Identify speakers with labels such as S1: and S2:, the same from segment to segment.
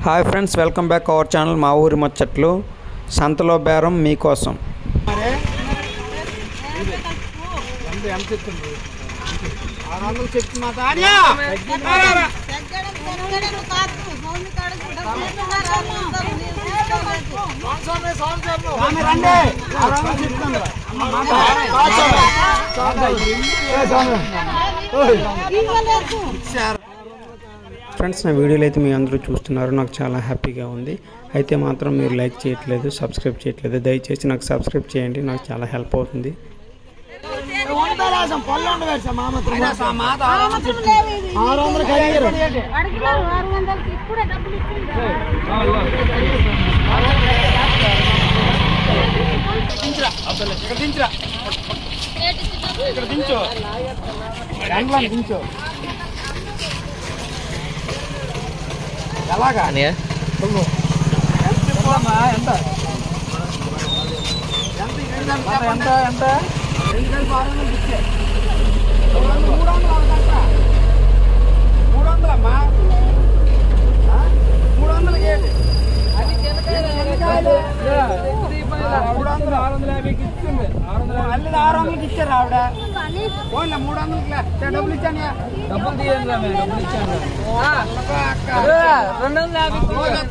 S1: Hi friends welcome back our channel మా ఊరి ముచ్చట్లు సంతలో బేరం మీకోసం
S2: ఎంత చెప్తుంది ఆరు వందలు చెప్తుంది మా తాన్యా
S3: తగ్గడం పెరగడం కాదు భూమి
S2: స్వామి రండి ఆరు వందలు చెప్తుంది
S1: ఫ్రెండ్స్ నా వీడియోలు అయితే మీ అందరూ చూస్తున్నారు నాకు చాలా హ్యాపీగా ఉంది అయితే మాత్రం మీరు లైక్ చేయట్లేదు సబ్స్క్రైబ్ చేయట్లేదు దయచేసి నాకు సబ్స్క్రైబ్ చేయండి నాకు చాలా హెల్ప్ అవుతుంది
S2: ఆరు వందలు ఖరీదు
S3: అడిగినారు ఆరు వందలకి ఇప్పుడే డబ్బులు ఇచ్చింది
S2: ఇక్కడ దించురా ఇక్కడ దించు ఎండ్లో దించు ఎలాగా ఫుల్లు. చెప్పమ్మా, ఎంత ఎంత ఎంత ఎంత రెండు కలిపి ఆరు వందలు ఇచ్చే. మూడు వందలు, మూడు వందలు వాళ్ళకి ఎంత? మూడు వందలమ్మా ఆ? మూడు వందలకి ఏంటి ఎన్నికాయలు? మూడు వందలు ఆరు వందల యాభైకి ఇచ్చింది మళ్ళీ ఆరు వందలకి ఇచ్చారు ఆవిడ పోన్లే మూడు వందలకి లే. చే, డబ్బులు ఇచ్చాను డబ్బులు తీయండి డబ్బులు ఇచ్చాను రెండు వందల యాభై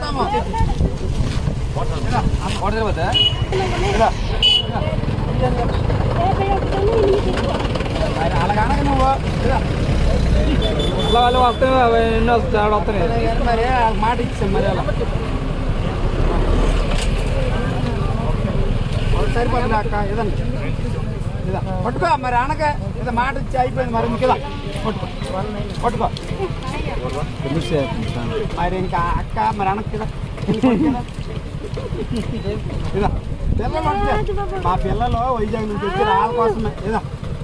S2: అలాగనక నువ్వు ఇదా.
S4: వాళ్ళు వస్తే ఎన్నో తేడా వస్తున్నాయి
S2: మరి ఆ మాట ఇచ్చాం మరి అలా ఒకటి సరిపోతుంది అక్క ఇదండి ఇదా పట్టుకో మరి అనక ఇదా మాట ఇచ్చి అయిపోయింది మరి ఇంక ఇదా పట్టుకో పట్టుకో మరి ఇంకా అక్క మరి అనక ఇదా ఇదా పిల్లలు అంటే మా పిల్లలు వైజాగ్ నుంచి వచ్చి వాళ్ళ కోసమే ఇదా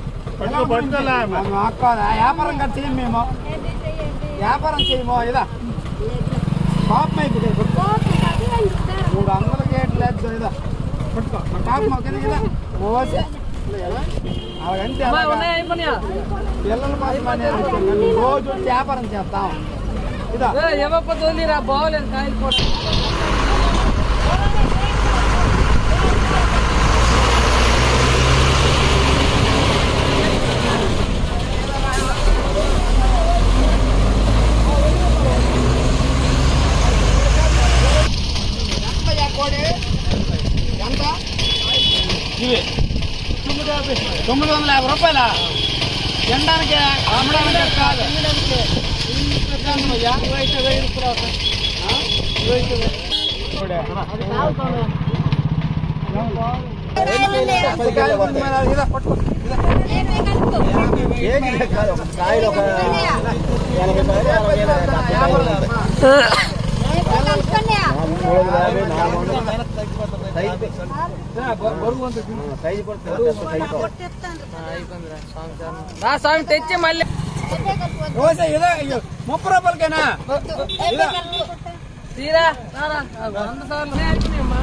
S2: మాకు కాదు. ఆ వ్యాపారం కదా చేయం మేము వ్యాపారం చేయమో ఇదా పాపం అయిపోయింది మూడు వందల గేట్లు లేదు ఇదా పట్టుకో మా పాపం కింద కదా ఓసే అలాగంటే అలాగా. పిల్లల కోసం అనేది వచ్చాం కానీ రోజు వచ్చి వ్యాపారం చేస్తాం ఇదా
S4: ఇవ్వకపోతే రా బాగోలేదు కాయలు పోటీ
S2: ఎంత కోడి ఎంత ఇవి తొమ్మిది వందల యాభై రూపాయల తినడానికి అమ్మడానికి కాదు పది కాయలు కొంది మరి అది ఇదా, పట్టుకో, ఇదా. వ్యాపారం చేస్తా.
S4: రా స్వామి తెచ్చి మళ్ళీ
S2: రోజు ఇదా ఇయ్యో. ముప్పై రూపాయలకేనా ఇదా
S4: తీరా రారా వంద సార్లు నేర్చుకున్నామ్మా.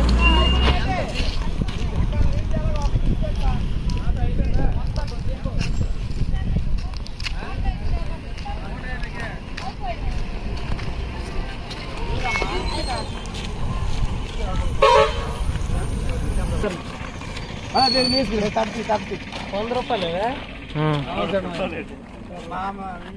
S2: ఆ, దీన్ని తీసుకురా, తప్పి తప్పి
S4: వంద రూపాయలు
S2: మామ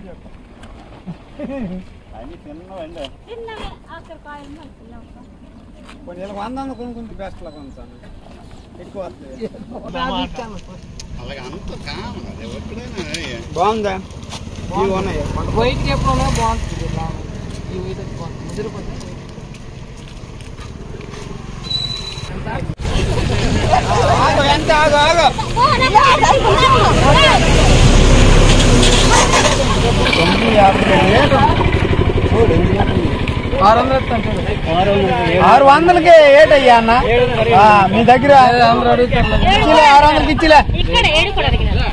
S2: కొన్ని ఇలా వంద వంద కొనుక్కుంటే బెస్ట్ లా కొంటాను ఎక్కువ వస్తాయి. బాగుందా ఇవి ఉన్నాయి
S4: వైట్ ఎప్పుడు బాగుంటుంది ఇలా. ఈ వైట్ అయితే బాగుంటుంది ముదిరిపోతుంది
S2: ఆగు, ఎంత ఆగు ఆగు
S4: ఆరు వందలు ఇస్తాను
S2: ఆరు వందలకి ఏటయ్యా అన్న ఆ, మీ దగ్గర
S4: అందరూ అడుగుతారు
S2: ఇచ్చిలే ఆరు వందలకి ఇచ్చిలే
S3: ఇక్కడ ఏడు కూడా అడిగినారు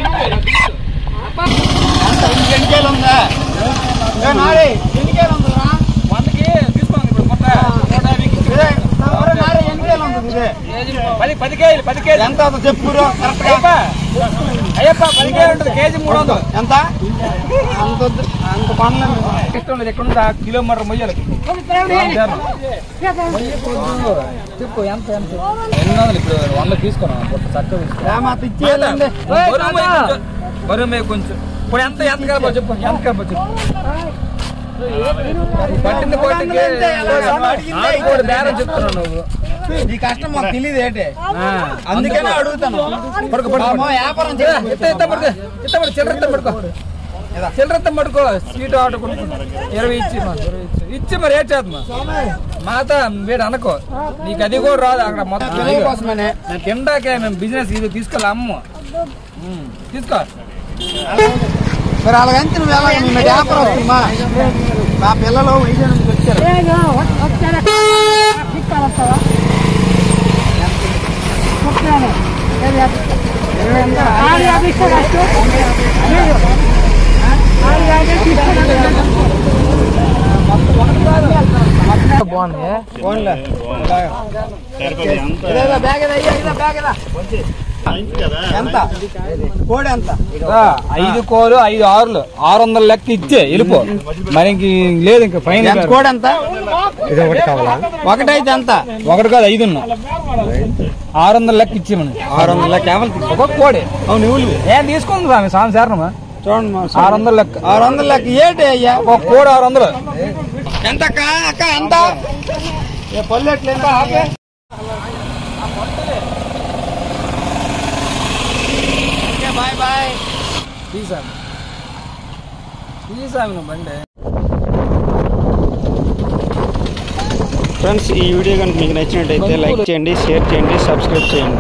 S2: ఎంత ఇంక ఎన్నికేలు ఉందా ఏ నారి ఎన్నికేలు ఉందా
S4: వందకి తీసుకోండి ఇప్పుడు కొత్త
S2: ఇదే ఒరే నారి ఎన్నికేలు ఉంది ఇదే
S4: పది పది కేజీలు పది కేజీలు
S2: ఎంత అవుతుందో చెప్పురు కరెక్ట్గా
S4: అయ్యప్ప పదికే ఉంటుంది కేజీ మూడు వందలు
S2: ఎంత అంత వద్దు. అంత పనులు
S4: ఇష్టం లేదు ఎక్కడ ఉందా కిలోమీటర్ మొయ్యాలి చెప్పు ఎంత ఎంత ఎన్ని వందలు ఇప్పుడు వంద తీసుకున్నాం చక్కగా తీసుకో
S2: ఏమాత ఇచ్చేయాలండి
S4: బరువు మొయ్యి కొంచెం. బరువు మొయ్యి కొంచెం ఇప్పుడు ఎంత ఎంత కలపో చెప్పు ఎంత కలపో చెప్పు పట్టింది కోటికి ఆడు కూడా బేరం చెప్తున్నావు నువ్వు
S2: నీ కష్టం మాకు తెలియదు ఏంటి
S4: ఆ,
S2: అందుకనే అడుగుతాను
S4: పడుకో పడుకో
S2: అమ్మో, వ్యాపారం
S4: ఇత్త
S2: చేయాలి
S4: ఇత్త పడుకో ఇత్త పడుకో చిల్లరత్తం పడుకో చిల్లరత్తం పడుకో సీటు ఆటో కొనుక్కో ఇరవై ఇచ్చి మా ఇరవై ఇచ్చి ఇచ్చి మరి ఏం చేద్దాం మాత వీడు అనుకో నీకు అది కూడా రాదు అక్కడ మొత్తం
S2: పిల్లల కోసమనే
S4: నేను తిండాకే మేము బిజినెస్ ఇది తీసుకోవాలి అమ్మ ఉమ్, తీసుకో
S2: మరి అలాగంటే నువ్వు ఎలా మీ వ్యాపారం వస్తుందా మా పిల్లలు వైద్యం నుంచి వచ్చారు
S4: బాగుంది
S2: ఫోన్లే ఇదేదా బ్యాగ్ ఇదా, ఇయ్య, ఇదా బ్యాగ్ ఇదా. ఎంత కోడి ఎంత
S4: ఐదు కోరు ఐదు ఆరులు ఆరు వందల లెక్క ఇచ్చే వెళ్ళిపో మరి ఇంక లేదు ఇంకా ఫైన్
S2: ఎంత కోడి ఎంత ఒకటైతే ఎంత
S4: ఒకటి కాదు ఐదు ఉన్నా ఆరు వందల లెక్క ఇచ్చే మనం
S2: ఆరు వందల లెక్క ఎవరు
S4: ఒక కోడి
S2: అవును ఇవ్వలు
S4: ఏం తీసుకుంది స్వామి స్వామి శారణమా
S2: చూడండి మా
S4: ఆరు వందల లెక్క
S2: ఆరు వందల లెక్క ఏంటి అయ్యా
S4: ఒక కోడి ఆరు వందలు
S2: ఎంత అక్క అక్క ఎంత ఏ పల్లెట్లేదా బాయ్ బాయ్
S4: తీసామి తీసామి నువ్వు బండి
S1: ఫ్రెండ్స్ ఈ వీడియో కనుక మీకు నచ్చినట్టయితే లైక్ చేయండి షేర్ చేయండి సబ్స్క్రైబ్ చేయండి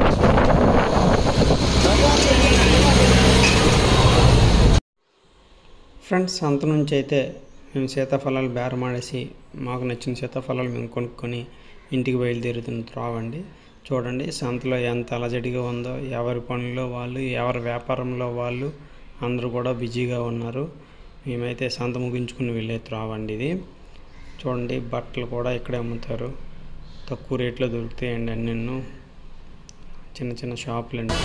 S1: ఫ్రెండ్స్ అంత నుంచి అయితే మేము సీతాఫలాలు బేరమాడేసి మాకు నచ్చిన సీతాఫలాలు మేము కొనుక్కొని ఇంటికి బయలుదేరుతున్న త్రోవండి చూడండి సంతలో ఎంత అలజడిగా ఉందో ఎవరి పనుల్లో వాళ్ళు ఎవరి వ్యాపారంలో వాళ్ళు అందరూ కూడా బిజీగా ఉన్నారు మేమైతే సంత ముగించుకుని వెళ్ళే త్రోవండి ఇది చూడండి బట్టలు కూడా ఇక్కడే అమ్ముతారు తక్కువ రేట్లో దొరుకుతాయండి అన్నెన్నో చిన్న చిన్న షాపులు అండి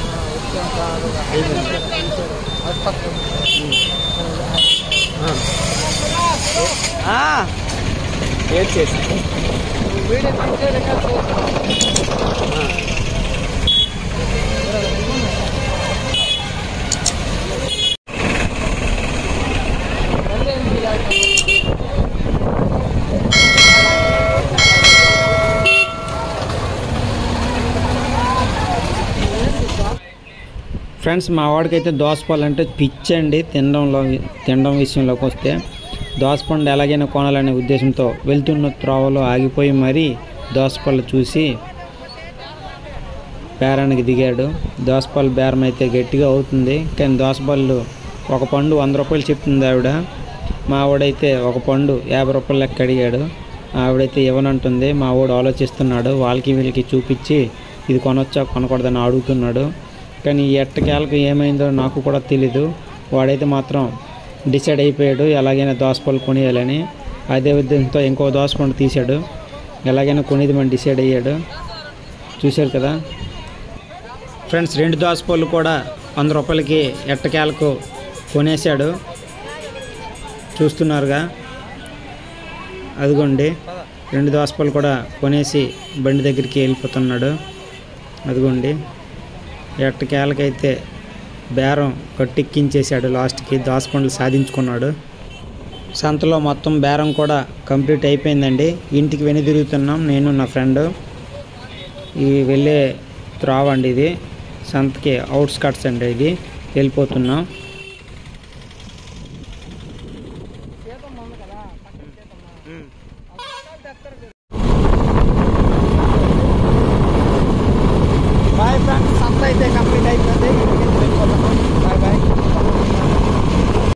S1: ఫ్రెండ్స్ మా వాడికైతే దోసపళ్ళు అంటే పిచ్చండి తినడంలో తినడం విషయంలోకి వస్తే దోసపండు ఎలాగైనా కొనాలనే ఉద్దేశంతో వెళ్తున్న త్రోవలో ఆగిపోయి మరీ దోసపళ్ళు చూసి బేరానికి దిగాడు దోసపళ్ళు బేరం అయితే గట్టిగా అవుతుంది కానీ దోసపళ్ళు ఒక పండు వంద రూపాయలు చెప్తుంది ఆవిడ మా ఆవిడైతే ఒక పండు యాభై రూపాయలు లెక్క అడిగాడు ఆవిడైతే ఇవ్వనంటుంది మా వాడు ఆలోచిస్తున్నాడు వాళ్ళకి వీళ్ళకి చూపించి ఇది కొనొచ్చా కొనకూడదని అడుగుతున్నాడు కానీ ఈ ఎట్టకేలకు ఏమైందో నాకు కూడా తెలీదు వాడైతే మాత్రం డిసైడ్ అయిపోయాడు ఎలాగైనా దోసపళ్ళు కొనియాలని అదే ఉద్దేశంతో ఇంకో దోసపండు తీశాడు ఎలాగైనా కొనేది మనం డిసైడ్ అయ్యాడు చూశారు కదా ఫ్రెండ్స్ రెండు దోసపళ్ళు కూడా వంద రూపాయలకి ఎట్టకేలకు కొనేశాడు చూస్తున్నారుగా అదిగోండి రెండు దోసపళ్ళు కూడా కొనేసి బండి దగ్గరికి వెళ్ళిపోతున్నాడు అదిగోండి ఎట్టకేలకైతే బేరం కట్టెక్కించేశాడు లాస్ట్కి దోసపండ్లు సాధించుకున్నాడు సంతలో మొత్తం బేరం కూడా కంప్లీట్ అయిపోయిందండి ఇంటికి వెనుదిరుగుతున్నాం నేను నా ఫ్రెండ్ ఈ వెళ్ళే త్రావ్ అండి ఇది సంతకి అవుట్స్కట్స్ అండి ఇది వెళ్ళిపోతున్నాం